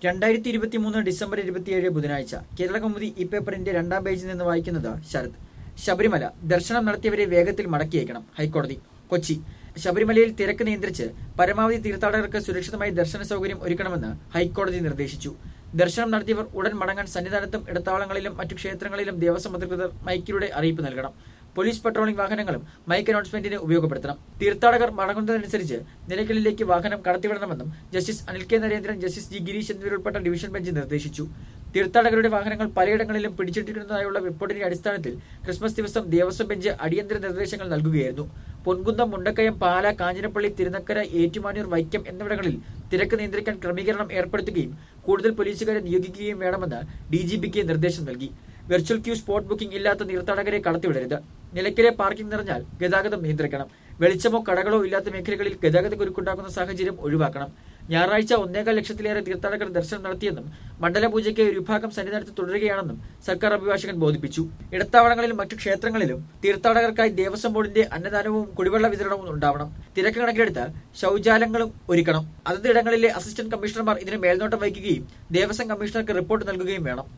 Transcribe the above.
രണ്ടായിരത്തി ഇരുപത്തി മൂന്ന് ഡിസംബർ ഇരുപത്തിയേഴ് ബുധനാഴ്ച കേരള കൗമുദി ഈ പേപ്പറിന്റെ രണ്ടാം പേജിൽ നിന്ന് വായിക്കുന്നത് ശരത് ശബരിമല ദർശനം നടത്തിയവരെ വേഗത്തിൽ മടക്കിയേക്കണം ഹൈക്കോടതി കൊച്ചി ശബരിമലയിൽ തിരക്ക് നിയന്ത്രിച്ച് പരമാവധി തീർത്ഥാടകർക്ക് സുരക്ഷിതമായി ദർശന സൗകര്യം ഒരുക്കണമെന്ന് ഹൈക്കോടതി നിർദ്ദേശിച്ചു ദർശനം നടത്തിയവർ ഉടൻ മടങ്ങാൻ സന്നിധാനത്തും ഇടത്താവളങ്ങളിലും മറ്റു ക്ഷേത്രങ്ങളിലും ദേവസ്വം അധികൃതർ മൈക്കിലൂടെ അറിയിപ്പ് നൽകണം പോലീസ് പട്രോളിംഗ് വാഹനങ്ങളും മൈക്ക് അനൗൺസ്മെന്റിന് ഉപയോഗപ്പെടുത്തണം തീർത്ഥാടകർ മടങ്ങുന്നതനുസരിച്ച് നിലയ്ക്കലിലേക്ക് വാഹനം കടത്തിവിടണമെന്നും justice Anil K Narendran justice G Gireesh എന്നിവരുൾപ്പെട്ട ഡിവിഷൻ ബെഞ്ച് നിർദ്ദേശിച്ചു തീർത്ഥാടകരുടെ വാഹനങ്ങൾ പലയിടങ്ങളിലും പിടിച്ചിട്ടിരുന്നതായുള്ള റിപ്പോർട്ടിന്റെ അടിസ്ഥാനത്തിൽ ക്രിസ്മസ് ദിവസം ദേവസ്വം ബെഞ്ച് അടിയന്തര നിർദ്ദേശങ്ങൾ നൽകുകയായിരുന്നു പൊൻകുന്നം മുണ്ടക്കയം പാല കാഞ്ഞിരപ്പള്ളി തിരുനക്കര ഏറ്റുമാനൂർ വൈക്കം എന്നിവിടങ്ങളിൽ തിരക്ക് നിയന്ത്രിക്കാൻ ക്രമീകരണം ഏർപ്പെടുത്തുകയും കൂടുതൽ പോലീസുകാരെ നിയോഗിക്കുകയും വേണമെന്ന് ഡി ജി പിക്ക് നിർദ്ദേശം നൽകി വെർച്വൽ ക്യൂ സ്പോട്ട് ബുക്കിംഗ് ഇല്ലാത്ത തീർത്ഥാടകരെ കടത്തിവിടരുത് നിലയ്ക്കലെ പാർക്കിംഗ് നിറഞ്ഞാൽ ഗതാഗതം നിയന്ത്രിക്കണം വെളിച്ചമോ കടകളോ ഇല്ലാത്ത മേഖലകളിൽ ഗതാഗത കുരുക്കുണ്ടാക്കുന്ന സാഹചര്യം ഒഴിവാക്കണം ഞായറാഴ്ച ഒന്നേകാൽ ലക്ഷത്തിലേറെ തീർത്ഥാടകർ ദർശനം നടത്തിയെന്നും മണ്ഡലപൂജയ്ക്ക് ഒരു വിഭാഗം സന്നിധാനത്ത് തുടരുകയാണെന്നും സർക്കാർ അഭിഭാഷകൻ ബോധിപ്പിച്ചു ഇടത്താവളങ്ങളിലും മറ്റു ക്ഷേത്രങ്ങളിലും തീർത്ഥാടകർക്കായി ദേവസ്വം ബോർഡിന്റെ അന്നദാനവും കുടിവെള്ള വിതരണവും ഉണ്ടാവണം തിരക്ക് കണക്കിലെടുത്ത് ശൌചാലയങ്ങളും ഒരുക്കണം അതത് ഇടങ്ങളിലെ അസിസ്റ്റന്റ് കമ്മീഷണർമാർ ഇതിന് മേൽനോട്ടം വഹിക്കുകയും ദേവസ്വം കമ്മീഷണർക്ക് റിപ്പോർട്ട് നൽകുകയും വേണം